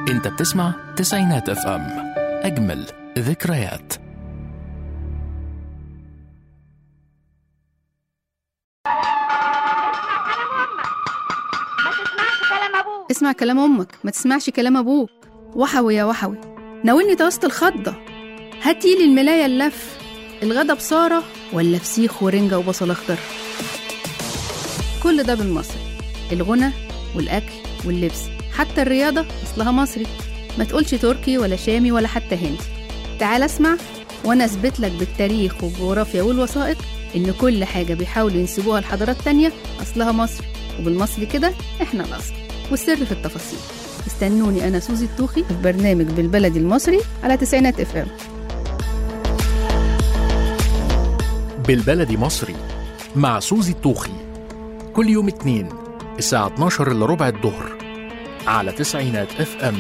انت بتسمع تسعينات اف ام اجمل ذكريات اسمع كلام امك ما تسمعش كلام ابوك وحوي يا وحوي ناولني توسط الخضه هاتيلي الملايه اللف الغدا بصاره ولا فسيخ ورنجه وبصل اخضر كل ده بالمصري الغنى والاكل واللبس حتى الرياضه اصلها مصري ما تقولش تركي ولا شامي ولا حتى هندي تعال اسمع وانا اثبت لك بالتاريخ والجغرافيا والوثائق ان كل حاجه بيحاولوا ينسبوها لحضارات تانية اصلها مصري وبالمصري كده احنا الاصل والسر في التفاصيل استنوني انا سوزي الطوخي في برنامج بالبلدي المصري على تسعينات اف ام بالبلدي مصري مع سوزي الطوخي كل يوم اتنين الساعة 12 إلا ربع الظهر على تسعينات اف ام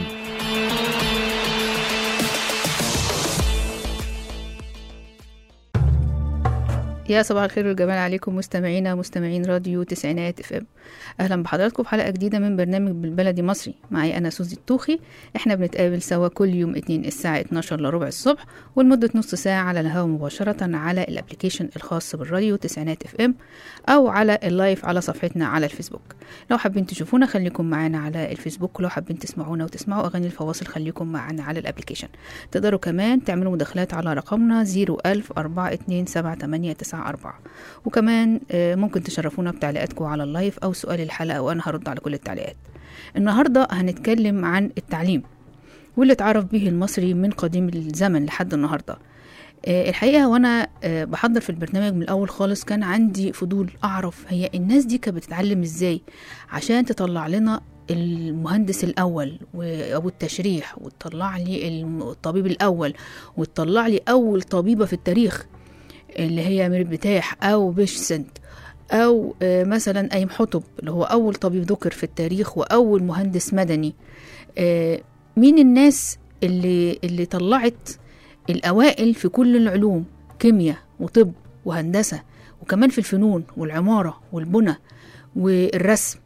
يا صباح الخير والجمال عليكم مستمعينا مستمعين راديو تسعينات اف ام اهلا بحضراتكم في حلقه جديده من برنامج بالبلدي مصري معي انا سوزي الطوخي احنا بنتقابل سوا كل يوم اتنين الساعه 12 لربع الصبح ولمده نص ساعه على الهواء مباشره على الابلكيشن الخاص بالراديو تسعينات اف ام او على اللايف على صفحتنا على الفيسبوك لو حابين تشوفونا خليكم معانا على الفيسبوك ولو حابين تسمعونا وتسمعوا اغاني الفواصل خليكم معانا على الابلكيشن تقدروا كمان تعملوا مداخلات على رقمنا 01000 427 أربعة وكمان آه، ممكن تشرفونا بتعليقاتكم على اللايف أو سؤال الحلقة وأنا هرد على كل التعليقات النهاردة هنتكلم عن التعليم واللي اتعرف به المصري من قديم الزمن لحد النهاردة آه، الحقيقة وأنا آه، بحضر في البرنامج من الأول خالص كان عندي فضول أعرف هي الناس دي كانت بتتعلم إزاي عشان تطلع لنا المهندس الأول و- أو التشريح وتطلع لي الم- الطبيب الأول وتطلع لي أول طبيبة في التاريخ اللي هي مير بتاح او بيشسنت او آه، مثلا ايم حطب اللي هو اول طبيب ذكر في التاريخ واول مهندس مدني آه، مين الناس اللي اللي طلعت الاوائل في كل العلوم كيمياء وطب وهندسه وكمان في الفنون والعماره والبنى والرسم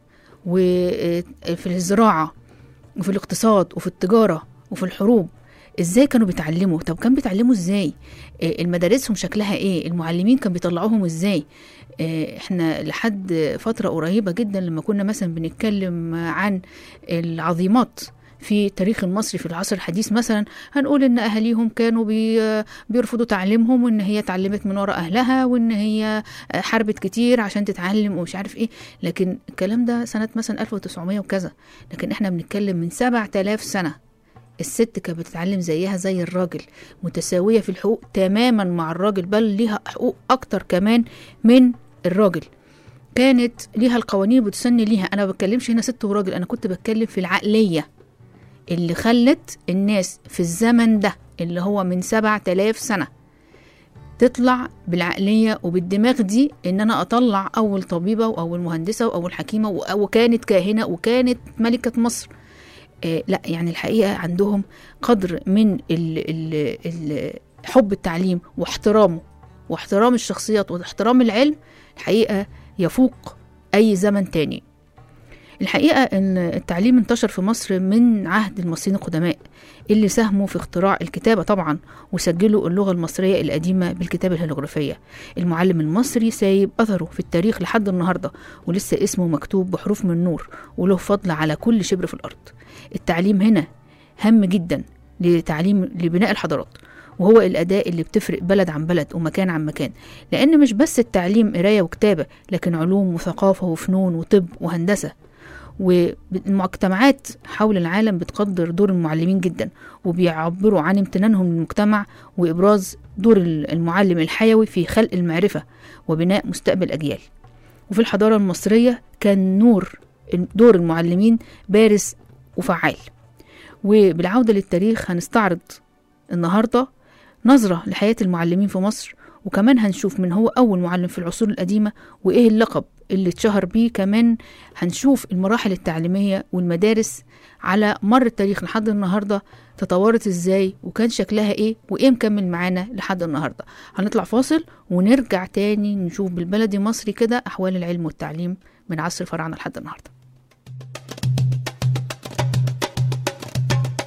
وفي الزراعه وفي الاقتصاد وفي التجاره وفي الحروب ازاي كانوا بيتعلموا طب كان بيتعلموا ازاي آه، المدارسهم شكلها ايه المعلمين كان بيطلعوهم ازاي آه، احنا لحد فترة قريبة جدا لما كنا مثلا بنتكلم عن العظيمات في التاريخ المصري في العصر الحديث مثلا هنقول ان اهاليهم كانوا بي بيرفضوا تعليمهم وان هي اتعلمت من ورا اهلها وان هي حاربت كتير عشان تتعلم ومش عارف ايه لكن الكلام ده سنة مثلا 1900 وكذا لكن احنا بنتكلم من 7000 سنة الست كانت بتتعلم زيها زي الراجل متساوية في الحقوق تماما مع الراجل بل ليها حقوق أكتر كمان من الراجل كانت ليها القوانين بتسن ليها أنا ما بتكلمش هنا ست وراجل أنا كنت بتكلم في العقلية اللي خلت الناس في الزمن ده اللي هو من سبعة آلاف سنة تطلع بالعقلية وبالدماغ دي إن أنا أطلع أول طبيبة وأول مهندسة وأول حكيمة وأ- وكانت كاهنة وكانت ملكة مصر آه، لا يعني الحقيقة عندهم قدر من ال ال ال حب التعليم واحترامه واحترام الشخصيات واحترام العلم الحقيقة يفوق أي زمن تاني الحقيقة أن التعليم انتشر في مصر من عهد المصريين القدماء اللي ساهموا في اختراع الكتابة طبعا وسجلوا اللغة المصرية القديمة بالكتابة الهيروغليفية المعلم المصري سايب أثره في التاريخ لحد النهاردة ولسه اسمه مكتوب بحروف من نور وله فضل على كل شبر في الأرض التعليم هنا هام جدا لتعليم لبناء الحضارات وهو الأداة اللي بتفرق بلد عن بلد ومكان عن مكان لأن مش بس التعليم قراية وكتابة لكن علوم وثقافة وفنون وطب وهندسة والمجتمعات حول العالم بتقدر دور المعلمين جدا وبيعبروا عن امتنانهم للمجتمع وإبراز دور المعلم الحيوي في خلق المعرفة وبناء مستقبل أجيال وفي الحضارة المصرية كان نور دور المعلمين بارز وفعال وبالعودة للتاريخ هنستعرض النهاردة نظرة لحياة المعلمين في مصر وكمان هنشوف من هو أول معلم في العصور القديمة وإيه اللقب اللي اتشهر بيه كمان هنشوف المراحل التعليمية والمدارس على مر التاريخ لحد النهاردة تطورت ازاي وكان شكلها ايه وايه مكمل معانا لحد النهاردة هنطلع فاصل ونرجع تاني نشوف بالبلدي مصري كده أحوال العلم والتعليم من عصر الفراعنة لحد النهارده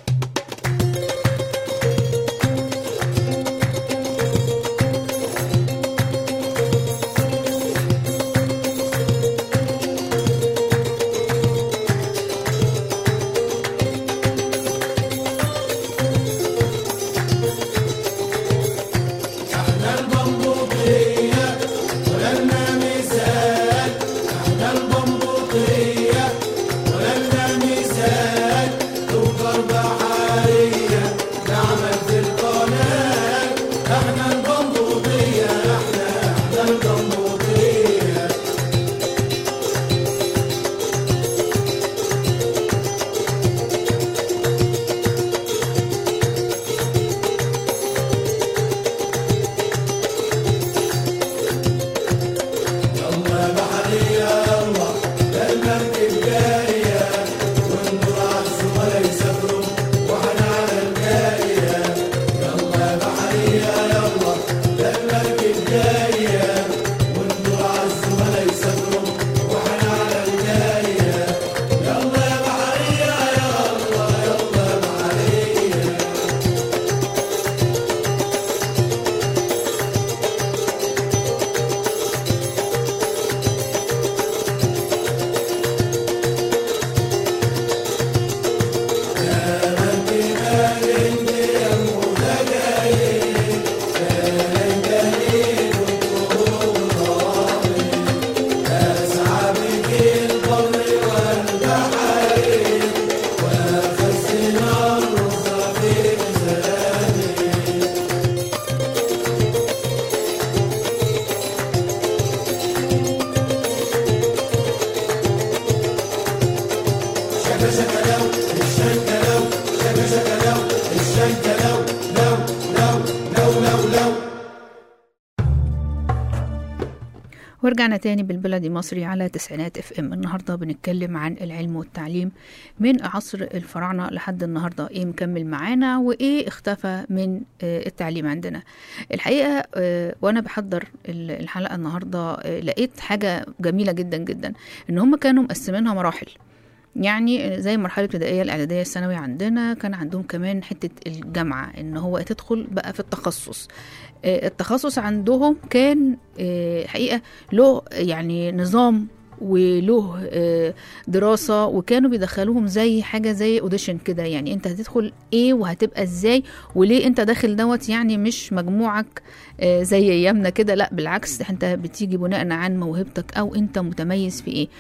ورجعنا تاني بالبلدي مصري على تسعينات اف ام النهارده بنتكلم عن العلم والتعليم من عصر الفراعنه لحد النهارده ايه مكمل معانا وايه اختفى من آه، التعليم عندنا الحقيقه آه، وانا بحضر ال- الحلقه النهارده آه، لقيت حاجه جميله جدا جدا ان هم كانوا مقسمينها مراحل يعني زي المرحله الابتدائيه الاعداديه الثانويه عندنا كان عندهم كمان حته الجامعه ان هو تدخل بقى في التخصص آه، التخصص عندهم كان آه، حقيقه له يعني نظام وله آه، دراسة وكانوا بيدخلوهم زي حاجة زي اوديشن كده يعني انت هتدخل ايه وهتبقى ازاي وليه انت داخل دوت يعني مش مجموعك آه، زي ايامنا كده لا بالعكس انت بتيجي بناء عن موهبتك او انت متميز في ايه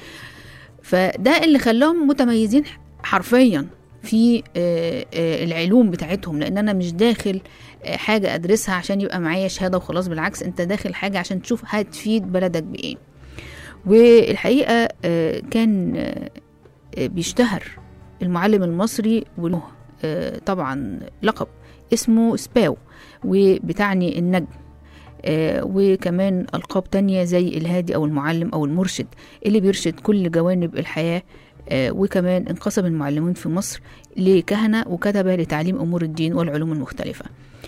فده اللي خلاهم متميزين حرفيا في آه، آه، العلوم بتاعتهم لان انا مش داخل آه، حاجه ادرسها عشان يبقى معايا شهاده وخلاص بالعكس انت داخل حاجه عشان تشوف هتفيد بلدك بايه والحقيقه آه، كان آه، آه، بيشتهر المعلم المصري وله آه، طبعا لقب اسمه سباو وبتعني النجم آه، وكمان ألقاب تانية زي الهادي أو المعلم أو المرشد اللي بيرشد كل جوانب الحياة آه، وكمان انقسم المعلمين في مصر لكهنة وكتبة لتعليم أمور الدين والعلوم المختلفة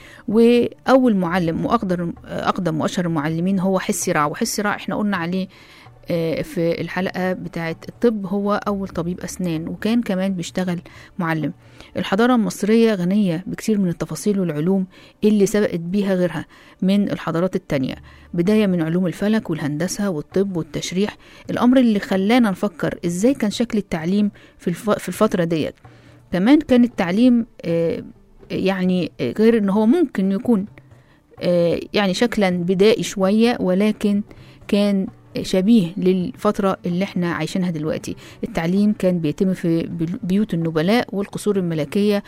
وأول معلم وأقدر أقدم وأشهر المعلمين هو حسي رع وحسي رع احنا قلنا عليه آه، في الحلقة بتاعة الطب هو أول طبيب أسنان وكان كمان بيشتغل معلم الحضارة المصرية غنية بكثير من التفاصيل والعلوم اللي سبقت بيها غيرها من الحضارات التانية بداية من علوم الفلك والهندسة والطب والتشريح الأمر اللي خلانا نفكر إزاي كان شكل التعليم في الف- في الفترة ديت كمان كان التعليم آه، يعني آه، غير إن هو ممكن يكون آه، يعني شكلا بدائي شوية ولكن كان شبيه للفترة اللي احنا عايشينها دلوقتي التعليم كان بيتم في بل- بيوت النبلاء والقصور الملكية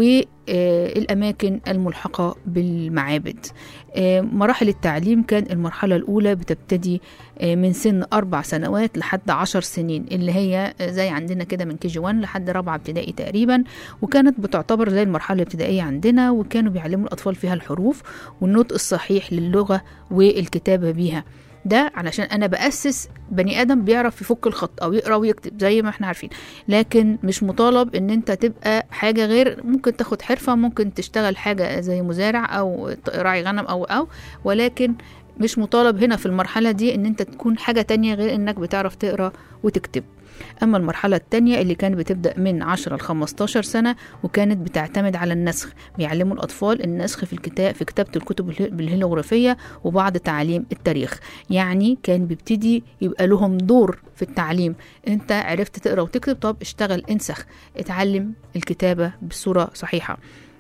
والأماكن الملحقة بالمعابد آه، مراحل التعليم كان المرحلة الأولى بتبتدي آه، من سن أربع سنوات لحد عشر سنين اللي هي آه، زي عندنا كده من كي جي 1 لحد رابعة ابتدائي تقريبا وكانت بتعتبر زي المرحلة الابتدائية عندنا وكانوا بيعلموا الأطفال فيها الحروف والنطق الصحيح للغة والكتابة بيها ده علشان انا باسس بني ادم بيعرف يفك الخط او يقرا ويكتب زي ما احنا عارفين لكن مش مطالب ان انت تبقى حاجه غير ممكن تاخد حرفه ممكن تشتغل حاجه زي مزارع او راعي غنم او او ولكن مش مطالب هنا في المرحلة دي ان انت تكون حاجة تانية غير انك بتعرف تقرا وتكتب اما المرحلة التانية اللي كانت بتبدأ من 10 ل 15 سنة وكانت بتعتمد على النسخ بيعلموا الاطفال النسخ في الكتاب في كتابة الكتب اله- بالهيروغرافية وبعض تعاليم التاريخ يعني كان بيبتدي يبقى لهم دور في التعليم انت عرفت تقرا وتكتب طب اشتغل انسخ اتعلم الكتابة بصورة صحيحة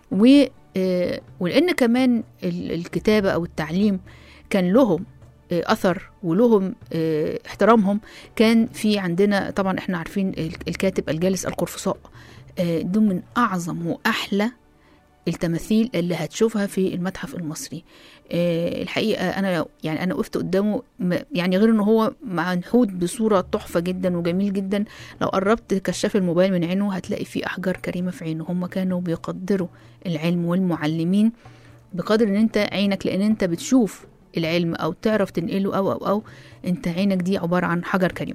و آه، ولان كمان ال- الكتابة او التعليم كان لهم آه، اثر ولهم آه، احترامهم كان في عندنا طبعا احنا عارفين ال- الكاتب الجالس القرفصاء آه، دول من اعظم واحلى التماثيل اللي هتشوفها في المتحف المصري آه، الحقيقه انا يعني انا وقفت قدامه م- يعني غير ان هو منحوت بصوره تحفه جدا وجميل جدا لو قربت كشاف الموبايل من عينه هتلاقي فيه احجار كريمه في عينه هم كانوا بيقدروا العلم والمعلمين بقدر ان انت عينك لان انت بتشوف العلم او تعرف تنقله او او او انت عينك دي عباره عن حجر كريم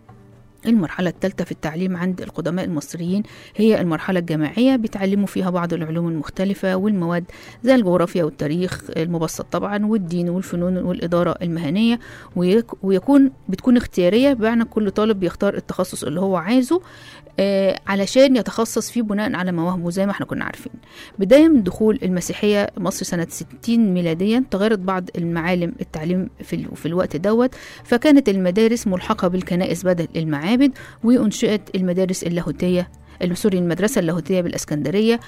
المرحلة الثالثة في التعليم عند القدماء المصريين هي المرحلة الجامعية بيتعلموا فيها بعض العلوم المختلفة والمواد زي الجغرافيا والتاريخ المبسط طبعا والدين والفنون والإدارة المهنية ويك- ويكون بتكون اختيارية بمعنى كل طالب بيختار التخصص اللي هو عايزه آه، علشان يتخصص فيه بناء على مواهبه زي ما احنا كنا عارفين بداية من دخول المسيحية مصر سنة 60 ميلاديا تغيرت بعض المعالم التعليم في, ال- في الوقت دوت فكانت المدارس ملحقة بالكنائس بدل المعابد وأنشئت المدارس اللاهوتية سوري المدرسة اللاهوتية بالإسكندرية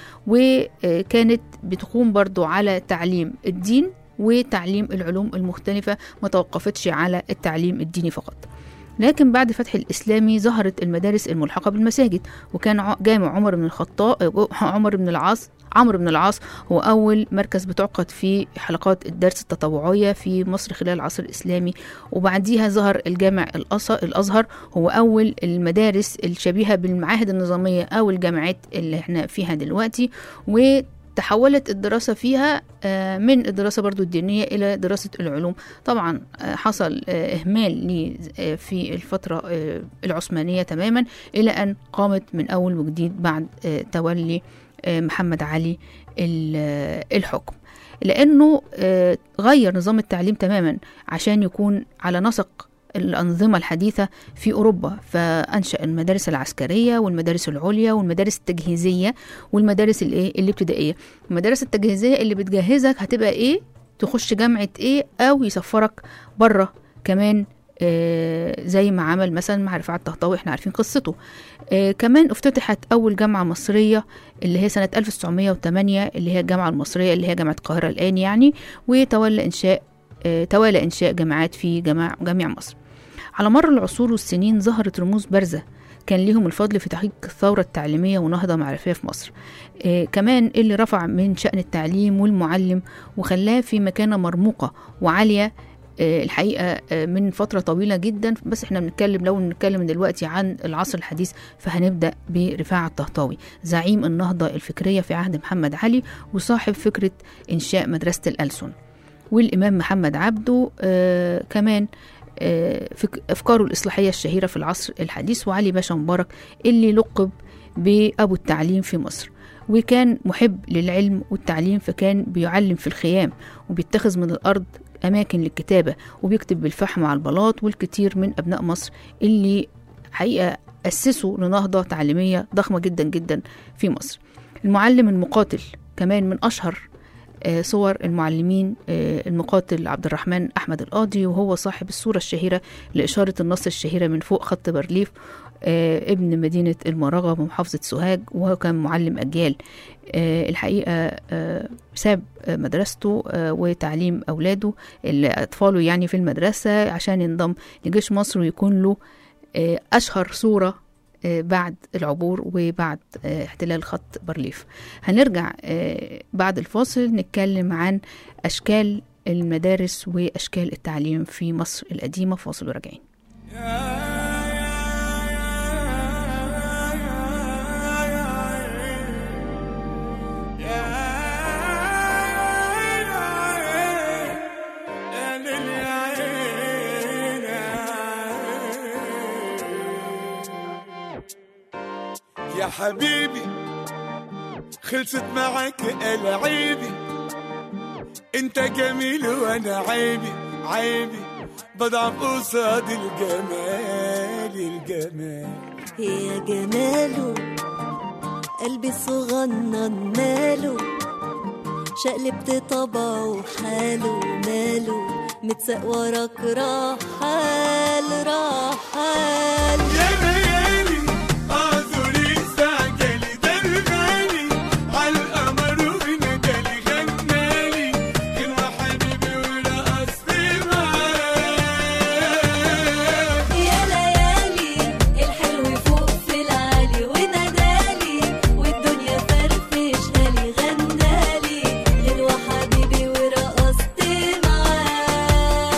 وكانت بتقوم برضو على تعليم الدين وتعليم العلوم المختلفة ما توقفتش على التعليم الديني فقط لكن بعد فتح الإسلامي ظهرت المدارس الملحقة بالمساجد وكان ع- جامع عمر بن الخطاب عمر بن العاص عمرو بن العاص هو أول مركز بتعقد فيه حلقات الدرس التطوعية في مصر خلال العصر الإسلامي وبعديها ظهر الجامع الأص- الأزهر هو أول المدارس الشبيهة بالمعاهد النظامية أو الجامعات اللي احنا فيها دلوقتي تحولت الدراسة فيها آه، من الدراسة برضو الدينية إلى دراسة العلوم طبعا آه، حصل آه، إهمال ليه آه، في الفترة آه، العثمانية تماما إلى أن قامت من أول وجديد بعد آه، تولي آه، محمد علي ال- آه، الحكم لأنه آه، غير نظام التعليم تماما عشان يكون على نسق الأنظمة الحديثة في أوروبا فأنشأ المدارس العسكرية والمدارس العليا والمدارس التجهيزية والمدارس الإيه الابتدائية المدارس التجهيزية اللي بتجهزك هتبقى إيه تخش جامعة إيه أو يسفرك بره كمان آه زي ما عمل مثلا مع رفاعة الطهطاوي احنا عارفين قصته آه كمان افتتحت أول جامعة مصرية اللي هي سنة 1908 اللي هي الجامعة المصرية اللي هي جامعة القاهرة الآن يعني وتولى إنشاء آه توالى إنشاء جامعات في جماع جميع مصر على مر العصور والسنين ظهرت رموز بارزة كان ليهم الفضل في تحقيق الثورة التعليمية ونهضة معرفية في مصر آه كمان اللي رفع من شأن التعليم والمعلم وخلاه في مكانة مرموقة وعالية آه الحقيقة آه من فترة طويلة جدا بس احنا بنتكلم لو بنتكلم دلوقتي عن العصر الحديث فهنبدأ برفاعة الطهطاوي زعيم النهضة الفكرية في عهد محمد علي وصاحب فكرة إنشاء مدرسة الألسن والإمام محمد عبده آه كمان آه، فك- أفكاره الإصلاحية الشهيرة في العصر الحديث وعلي باشا مبارك اللي لقب بأبو التعليم في مصر وكان محب للعلم والتعليم فكان بيعلم في الخيام وبيتخذ من الأرض أماكن للكتابة وبيكتب بالفحم على البلاط والكثير من أبناء مصر اللي حقيقة أسسوا لنهضة تعليمية ضخمة جدا جدا في مصر المعلم المقاتل كمان من أشهر آه، صور المعلمين آه، المقاتل عبد الرحمن أحمد القاضي وهو صاحب الصورة الشهيرة لإشارة النص الشهيرة من فوق خط بارليف آه، ابن مدينة المراغة بمحافظة سوهاج وهو كان معلم أجيال آه، الحقيقة آه، ساب آه، مدرسته آه، وتعليم أولاده اللي أطفاله يعني في المدرسة عشان ينضم لجيش مصر ويكون له آه، أشهر صورة آه، بعد العبور وبعد آه، احتلال خط بارليف هنرجع آه، بعد الفاصل نتكلم عن أشكال المدارس وأشكال التعليم في مصر القديمة فاصل وراجعين يا حبيبي خلصت معك العيبي انت جميل وانا عيبي عيبي بضعف قصاد الجمال الجمال يا جماله قلبي صغنن ماله شقلبت طبعه وحاله ماله متساق وراك رحال رحال يا ليالي اعذري استعجلي ده الغالي عالقمر ونجالي غنالي كان حبيبي ورقصت معاه يا ليالي الحلو فوق في العالي ونادالي والدنيا فرفشها لي غنالي غنوة حبيبي ورقصت معاه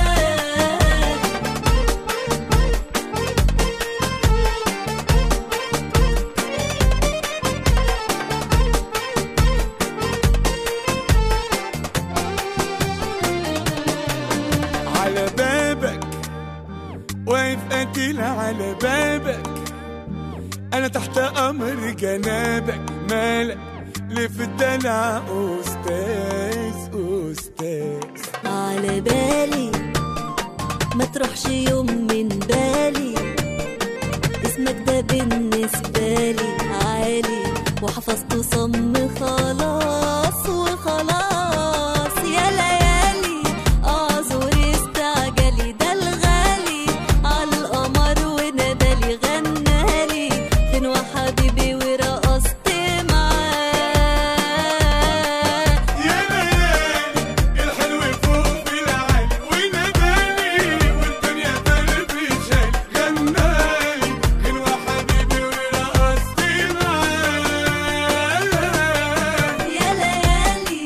على بابك واقف قتيل على بابك انا تحت امر جنابك مالك ليه في الدلع استاذ استاذ على بالي ما تروحش يوم من بالي اسمك ده بالنسبة لي عالي وحفظته صم خلاص وخلاص يا ليالي اعذر استعجلي ده الغالي على القمر ونادالي غنالي غنوة حبيبي ورقصت معاه يا ليالي الحلو فوق في العالي وناداني والدنيا فرفشاني غنالي غنوة حبيبي ورقصت معاه يا ليالي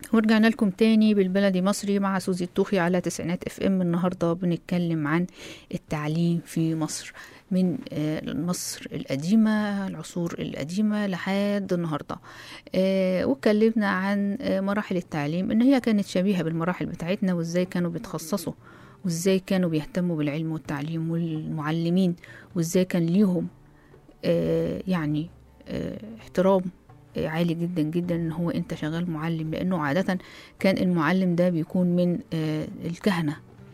ورجعنا لكم تاني بالبلدي مصري مع سوزي الطوخي على تسعينات اف ام النهارده بنتكلم عن التعليم في مصر من آه، مصر القديمة العصور القديمة لحد النهاردة آه، واتكلمنا عن آه، مراحل التعليم ان هي كانت شبيهة بالمراحل بتاعتنا وازاي كانوا بيتخصصوا وازاي كانوا بيهتموا بالعلم والتعليم والمعلمين وازاي كان ليهم آه، يعني آه، احترام آه، عالي جدا جدا ان هو انت شغال معلم لانه عادة كان المعلم ده بيكون من آه، الكهنة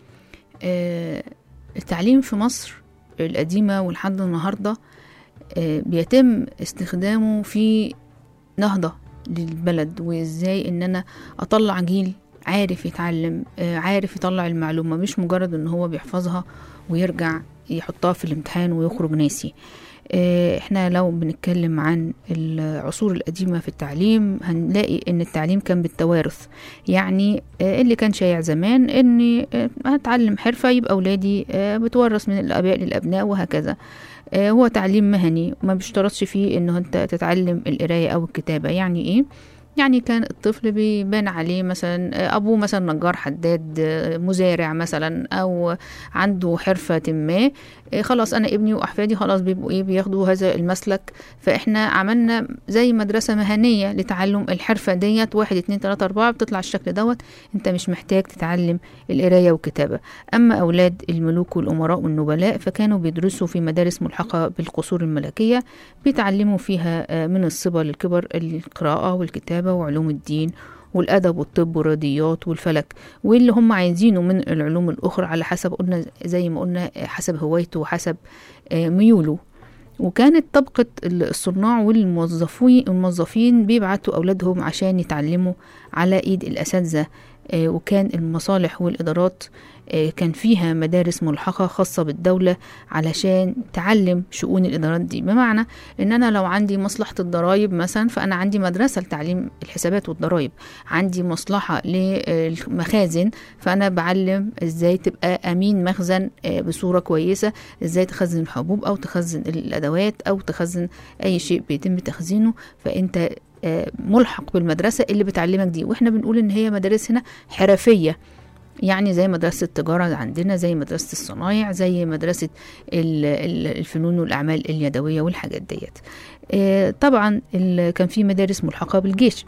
آه، التعليم في مصر القديمة ولحد النهاردة آه، بيتم استخدامه في نهضة للبلد وازاي ان انا اطلع جيل عارف يتعلم آه، عارف يطلع المعلومة مش مجرد ان هو بيحفظها ويرجع يحطها في الامتحان ويخرج ناسي آه، احنا لو بنتكلم عن العصور القديمة في التعليم هنلاقي ان التعليم كان بالتوارث يعني آه، اللي كان شايع زمان اني آه، هتعلم حرفة يبقى اولادي آه، بتورث من الاباء للابناء وهكذا آه، هو تعليم مهني وما بيشترطش فيه انه انت تتعلم القراية او الكتابة يعني ايه يعني كان الطفل بيبان عليه مثلا آه، ابوه مثلا نجار حداد آه، مزارع مثلا او عنده حرفة ما آه، خلاص انا ابني واحفادي خلاص بيبقوا ايه بياخدوا هذا المسلك فاحنا عملنا زي مدرسة مهنية لتعلم الحرفة ديت واحد اتنين تلاتة اربعة بتطلع الشكل دوت انت مش محتاج تتعلم القراية والكتابة اما اولاد الملوك والامراء والنبلاء فكانوا بيدرسوا في مدارس ملحقة بالقصور الملكية بيتعلموا فيها آه، من الصبا للكبر القراءة والكتابة وعلوم الدين والأدب والطب والرياضيات والفلك واللي هم عايزينه من العلوم الأخرى على حسب قلنا زي ما قلنا آه، حسب هوايته وحسب آه، ميوله وكانت طبقة الصناع والموظفين الموظفين بيبعتوا أولادهم عشان يتعلموا على إيد الأساتذة آه، وكان المصالح والإدارات آه، كان فيها مدارس ملحقة خاصة بالدولة علشان تعلم شؤون الإدارات دي بمعنى إن أنا لو عندي مصلحة الضرائب مثلا فأنا عندي مدرسة لتعليم الحسابات والضرائب عندي مصلحة للمخازن فأنا بعلم إزاي تبقى أمين مخزن آه، بصورة كويسة إزاي تخزن الحبوب أو تخزن الأدوات أو تخزن أي شيء بيتم تخزينه فأنت آه، ملحق بالمدرسة اللي بتعلمك دي واحنا بنقول ان هي مدارس هنا حرفية يعني زي مدرسة التجارة عندنا زي مدرسة الصنايع زي مدرسة ال- ال- الفنون والأعمال اليدوية والحاجات ديت آه، طبعا ال- كان في مدارس ملحقة بالجيش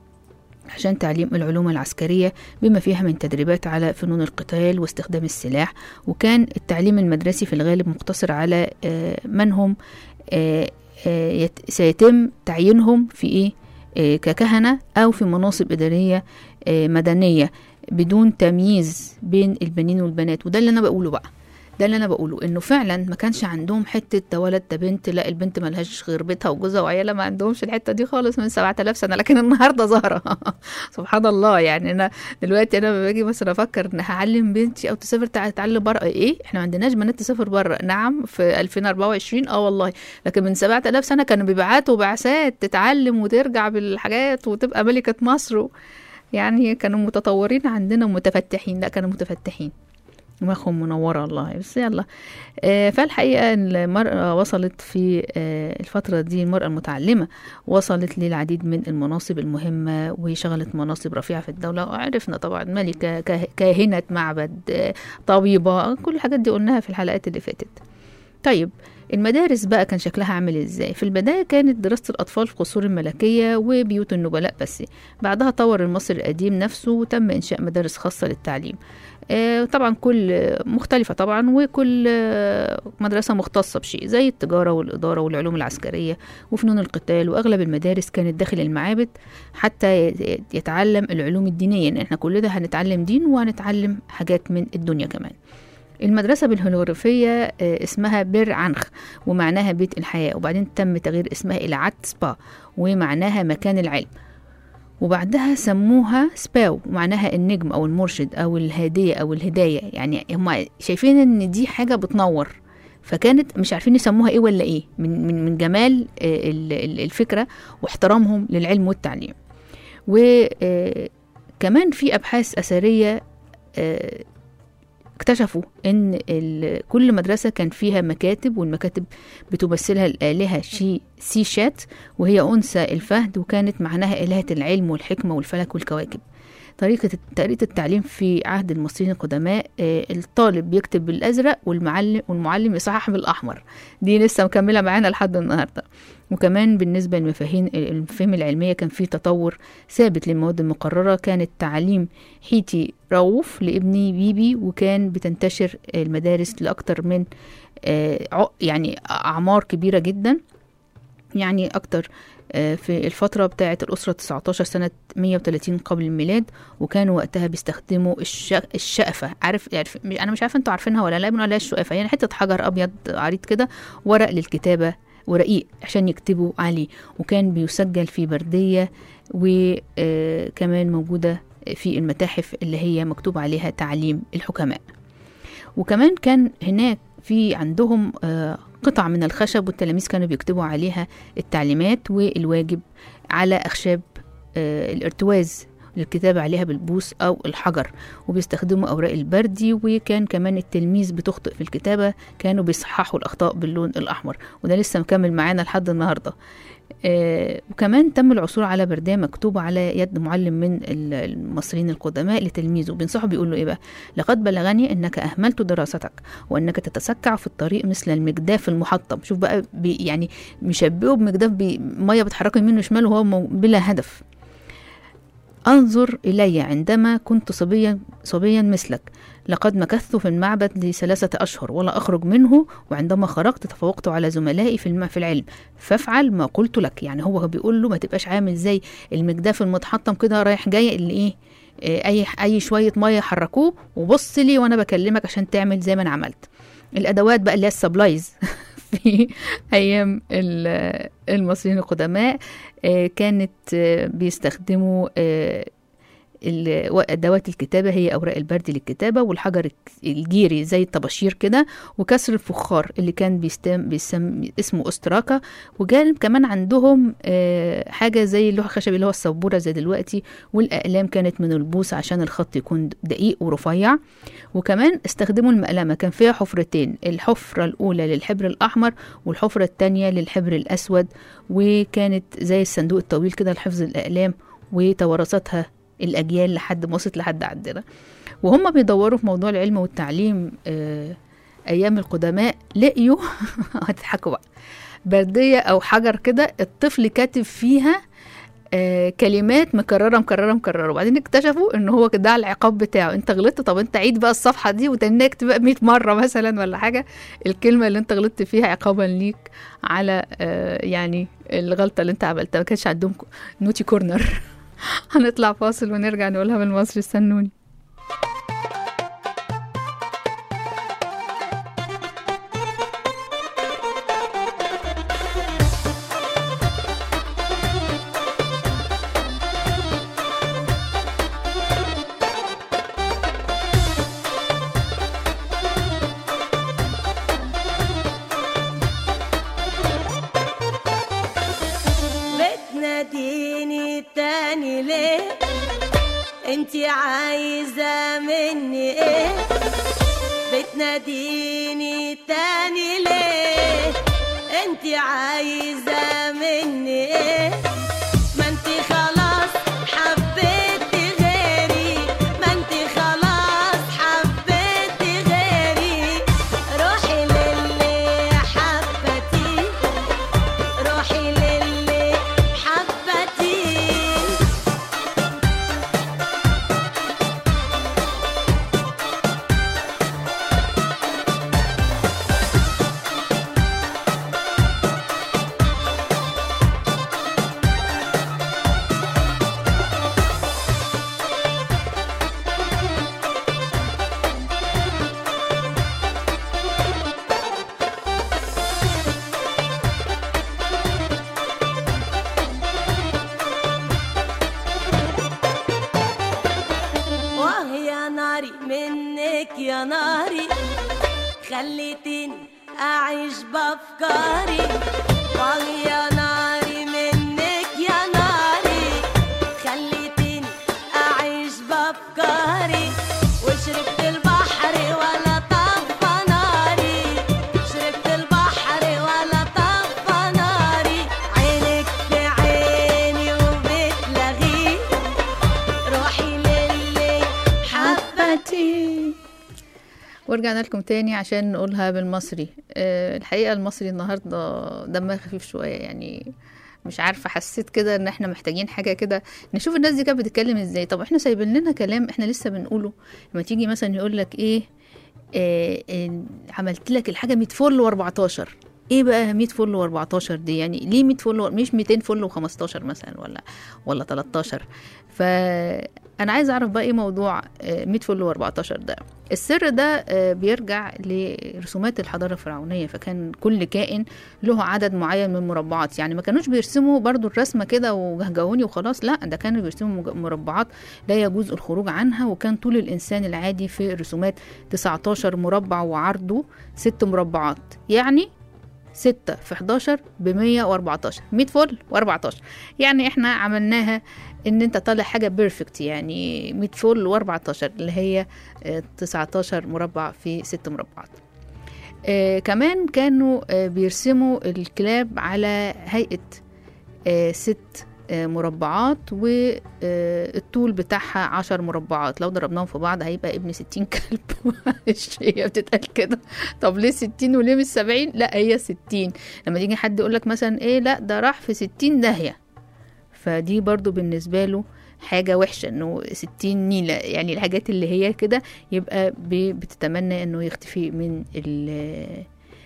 عشان تعليم العلوم العسكرية بما فيها من تدريبات على فنون القتال واستخدام السلاح وكان التعليم المدرسي في الغالب مقتصر على آه، من هم آه، آه، يت- سيتم تعيينهم في ايه آه، ككهنة أو في مناصب إدارية آه، مدنية بدون تمييز بين البنين والبنات وده اللي أنا بقوله بقى ده اللي انا بقوله انه فعلا ما كانش عندهم حته ده ولد ده بنت لا البنت ملهاش غير بيتها وجوزها وعيالها ما عندهمش الحته دي خالص من 7000 سنه لكن النهارده ظاهره سبحان الله يعني انا دلوقتي انا باجي مثلا افكر ان هعلم بنتي او تسافر تع- تتعلم بره ايه احنا ما عندناش بنات تسافر بره نعم في 2024 اه والله لكن من 7000 سنه كانوا بيبعتوا بعثات تتعلم وترجع بالحاجات وتبقى ملكه مصر و... يعني كانوا متطورين عندنا ومتفتحين لا كانوا متفتحين دماغهم منورة والله بس يلا آه، فالحقيقة المرأة وصلت في آه، الفترة دي المرأة المتعلمة وصلت للعديد من المناصب المهمة وشغلت مناصب رفيعة في الدولة وعرفنا طبعا ملكة كاه- كاهنة معبد آه، طبيبة كل الحاجات دي قلناها في الحلقات اللي فاتت طيب المدارس بقى كان شكلها عامل ازاي في البداية كانت دراسة الأطفال في القصور الملكية وبيوت النبلاء بس بعدها طور المصري القديم نفسه وتم إنشاء مدارس خاصة للتعليم آه، طبعا كل مختلفة طبعا وكل آه، مدرسة مختصة بشيء زي التجارة والإدارة والعلوم العسكرية وفنون القتال وأغلب المدارس كانت داخل المعابد حتى ي- يتعلم العلوم الدينية إن احنا كل ده هنتعلم دين وهنتعلم حاجات من الدنيا كمان المدرسة بالهيروغليفية آه، اسمها بير عنخ ومعناها بيت الحياة وبعدين تم تغيير اسمها إلى عت سبا ومعناها مكان العلم وبعدها سموها سباو ومعناها النجم أو المرشد أو الهادية أو الهداية يعني هم شايفين إن دي حاجة بتنور فكانت مش عارفين يسموها ايه ولا ايه من من من جمال آه، ال- ال- الفكره واحترامهم للعلم والتعليم وكمان في ابحاث اثريه آه، اكتشفوا ان ال- كل مدرسه كان فيها مكاتب والمكاتب بتمثلها الالهه شي سي شات وهي انثى الفهد وكانت معناها الهه العلم والحكمه والفلك والكواكب طريقة طريقة التعليم في عهد المصريين القدماء آه، الطالب بيكتب بالأزرق والمعلم والمعلم يصحح بالأحمر دي لسه مكملة معانا لحد النهاردة وكمان بالنسبة للمفاهيم المفاهيم العلمية كان في تطور ثابت للمواد المقررة كانت تعليم حيتي رؤوف لابني بيبي وكان بتنتشر المدارس لأكتر من آه، ع- يعني أعمار كبيرة جدا يعني أكتر آه، في الفترة بتاعة الأسرة 19 سنة 130 قبل الميلاد وكانوا وقتها بيستخدموا الش- الشقفة عارف عارف أنا مش عارفة أنتوا عارفينها ولا لا بنقول عليها الشقفة يعني حتة حجر أبيض عريض كده ورق للكتابة ورقيق عشان يكتبوا عليه وكان بيسجل في بردية وكمان موجودة في المتاحف اللي هي مكتوب عليها تعليم الحكماء وكمان كان هناك في عندهم آه، قطع من الخشب والتلاميذ كانوا بيكتبوا عليها التعليمات والواجب على أخشاب آه، الارتواز للكتابة عليها بالبوس أو الحجر وبيستخدموا أوراق البردي وكان كمان التلميذ بتخطئ في الكتابة كانوا بيصححوا الأخطاء باللون الأحمر وده لسه مكمل معانا لحد النهاردة آه وكمان تم العثور على بردية مكتوبة على يد معلم من ال- المصريين القدماء لتلميذه بينصحه بيقول له إيه بقى لقد بلغني أنك أهملت دراستك وأنك تتسكع في الطريق مثل المجداف المحطم شوف بقى بي يعني مشبهه بمجداف بي مية بتحركه يمين وشمال وهو مو- بلا هدف انظر الي عندما كنت صبيا صبيا مثلك لقد مكثت في المعبد لثلاثة أشهر ولا أخرج منه وعندما خرجت تفوقت على زملائي في الم- في العلم فافعل ما قلت لك يعني هو بيقول له ما تبقاش عامل زي المجداف المتحطم كده رايح جاي اللي إيه آه، أي أي شوية مية حركوه وبص لي وأنا بكلمك عشان تعمل زي ما أنا عملت الأدوات بقى اللي هي السبلايز في أيام ال- المصريين القدماء آه، كانت آه، بيستخدموا آه، ال- و- ادوات الكتابه هي اوراق البرد للكتابه والحجر الك- الجيري زي الطباشير كده وكسر الفخار اللي كان بيستم بيسم اسمه استراكه وكان كمان عندهم آه، حاجه زي اللوح الخشبي اللي هو السبوره زي دلوقتي والاقلام كانت من البوص عشان الخط يكون دقيق ورفيع وكمان استخدموا المقلمه كان فيها حفرتين الحفره الاولى للحبر الاحمر والحفره الثانيه للحبر الاسود وكانت زي الصندوق الطويل كده لحفظ الاقلام وتوارثتها الاجيال لحد ما وصلت لحد عندنا وهم بيدوروا في موضوع العلم والتعليم آه، ايام القدماء لقيوا هتضحكوا بقى برديه او حجر كده الطفل كاتب فيها آه كلمات مكرره مكرره مكرره وبعدين اكتشفوا ان هو ده العقاب بتاعه انت غلطت طب انت عيد بقى الصفحه دي وتنك تبقى 100 مره مثلا ولا حاجه الكلمه اللي انت غلطت فيها عقابا ليك على آه يعني الغلطه اللي انت عملتها ما كانش عندهم نوتي كورنر هنطلع فاصل ونرجع نقولها بالمصري استنوني بتناديني تاني ليه انتي عايزة مني ايه بتناديني تاني ليه انتي عايزة مني ايه ما انتي خلاص حبيتي غيري ما انتي خلاص حبيتي غيري روحي للي حبتي روحي للي حبتي واه يا ناري منك يا ناري خليتني أعيش بأفكاري واه يا ناري منك يا ناري خليتني أعيش بأفكاري وشربت البحر ولا طفى ناري شربت البحر ولا طفى ناري عينك في عيني وبتلغي روحي للي ورجعنا لكم تاني عشان نقولها بالمصري آه، الحقيقة المصري النهاردة دمها خفيف شوية يعني مش عارفة حسيت كده ان احنا محتاجين حاجة كده نشوف الناس دي كانت بتتكلم ازاي طب احنا سايبين لنا كلام احنا لسه بنقوله لما تيجي مثلا يقول لك ايه آه آه عملت لك الحاجة 100 فل و14 ايه بقى 100 فل و14 دي يعني ليه 100 فل و- مش 200 فل و15 مثلا ولا ولا 13 فانا عايز اعرف بقى ايه موضوع آه، 100 فل و14 ده السر ده آه، بيرجع لرسومات الحضاره الفرعونيه فكان كل كائن له عدد معين من المربعات يعني ما كانوش بيرسموا برضو الرسمه كده وجهجوني وخلاص لا ده كانوا بيرسموا مج- مربعات لا يجوز الخروج عنها وكان طول الانسان العادي في الرسومات 19 مربع وعرضه 6 مربعات يعني 6 في 11 ب 114 100 فل و14 يعني احنا عملناها ان انت طالع حاجه بيرفكت يعني 100 فل و14 اللي هي آه، 19 مربع في 6 مربعات آه كمان كانوا آه بيرسموا الكلاب على هيئه آه ست آه مربعات والطول بتاعها عشر مربعات لو ضربناهم في بعض هيبقى ابن ستين كلب معلش هي بتتقال كده طب ليه ستين وليه مش سبعين لا هي ستين لما تيجي حد يقولك مثلا ايه لا ده راح في ستين داهية فدي برضو بالنسبة له حاجة وحشة انه ستين نيلة يعني الحاجات اللي هي كده يبقى ب- بتتمنى انه يختفي من ال-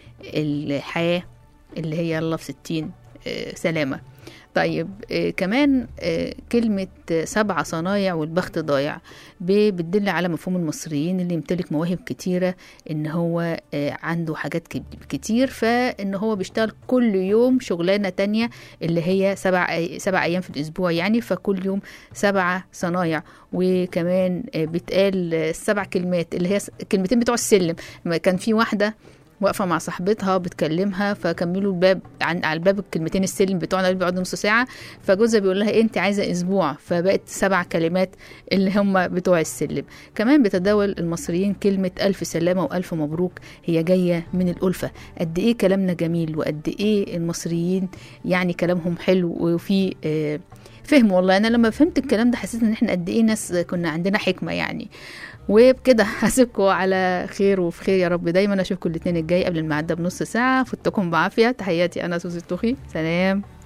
الحياة اللي هي يلا في ستين آه، سلامة طيب آه، كمان آه، كلمة آه، سبع صنايع والبخت ضايع ب- بتدل على مفهوم المصريين اللي يمتلك مواهب كتيرة ان هو آه، عنده حاجات كت- كتير فان هو بيشتغل كل يوم شغلانة تانية اللي هي سبع أي- سبع ايام في الاسبوع يعني فكل يوم سبعة صنايع وكمان آه، بيتقال آه، السبع كلمات اللي هي س- الكلمتين بتوع السلم ما كان في واحدة واقفه مع صاحبتها بتكلمها فكملوا الباب عن على الباب الكلمتين السلم بتوعنا اللي بيقعدوا نص ساعه فجوزها بيقول لها إيه انت عايزه اسبوع فبقت سبع كلمات اللي هم بتوع السلم كمان بتداول المصريين كلمه الف سلامه والف مبروك هي جايه من الالفه قد ايه كلامنا جميل وقد ايه المصريين يعني كلامهم حلو وفي آه، فهم والله انا لما فهمت الكلام ده حسيت ان احنا قد ايه ناس كنا عندنا حكمه يعني وبكده هسيبكم على خير وفي خير يا رب دايما اشوفكم الاثنين الجاي قبل الميعاد ده بنص ساعه فوتكم بعافيه تحياتي انا سوزي الطوخي سلام